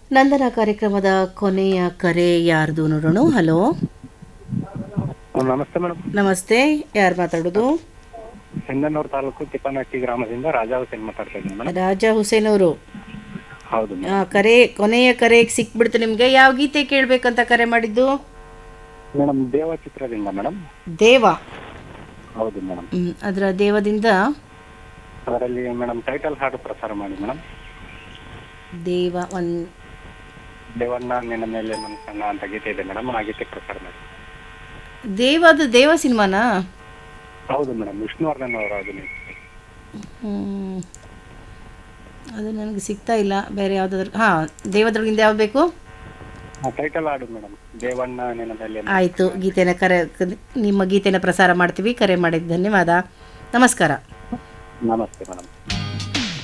ನಂದನ ಕಾರ್ಯಕ್ರಮದ ಕೊನೆಯ ಕರೆ ಯಾರ್ದು ನೋಡೋಣ ಹಲೋ ನಮಸ್ತೆ ಮೇಡಮ್ ನಮಸ್ತೆ ಯಾರು ಮಾತಾಡೋದು ಸಿಂಧನೂರು ತಾಲೂಕು ತಿಪ್ಪನಹಟ್ಟಿ ಗ್ರಾಮದಿಂದ ರಾಜಾ ಹುಸೇನ್ ಮಾತಾಡ್ತಾ ಇದ್ದೀನಿ ಮೇಡಮ್ ರಾಜಾ ಹುಸೇನ್ ಅವರು ಹೌದು ಮೇಡಮ್ ಆ, ಕರೆ ಕೊನೆಯ ಕರೆಗೆ ಸಿಕ್ಬಿಡ್ತು ನಿಮಗೆ ಯಾವ ಗೀತೆ ಕೇಳಬೇಕಂತ ಕರೆ ಮಾಡಿದ್ದು ಮೇಡಮ್ ದೇವ ಚಿತ್ರದಿಂದ ಮೇಡಮ್ ದೇವ ಹೌದು ಮೇಡಮ್ ಹ್ಮ್, ಅದರ ದೇವದಿಂದ ಅದರಲ್ಲಿ ಮೇಡಮ್ ಟೈಟಲ್ ಹಾಡು ಪ್ರಸಾರ ಮಾಡಿ ಮೇಡಮ್ ದೇವ ಒನ್ ದೇವಣ್ಣ ನಿನ್ನ ಮೇಲೆ ಮನಸ್ಸನ್ನ ಅಂತ ಗೀತೆ ಇದೆ ಮೇಡಮ್ ಆ ಗೀತೆ ಪ್ರಸಾರ ಮಾಡಿ ದೇವದ ದೇವ ಸಿನಿಮಾನಾ ಹೌದು ಮೇಡಮ್ ವಿಷ್ಣುವರ್ಧನ್ ಅವರ ಅಭಿನಯ ಹ್ಮ್. ಅದು ನನಗೆ ಸಿಗ್ತಾ ಇಲ್ಲ ಬೇರೆ ಯಾವುದಾದ್ರು ಹಾಂ ದೇವದ್ರೊಳಗಿಂದ ಯಾವ್ದು ಬೇಕು ಟೈಟಲ್ ಹಾಡು ಮೇಡಮ್ ದೇವಣ್ಣ ನಿನ್ನ ಮೇಲೆ ಆಯಿತು ಗೀತೆನ ಕರೆ ನಿಮ್ಮ ಗೀತೆನ ಪ್ರಸಾರ ಮಾಡ್ತೀವಿ ಕರೆ ಮಾಡಿದ್ದು ಧನ್ಯವಾದ ನಮಸ್ಕಾರ ನಮಸ್ತೆ ಮೇಡಮ್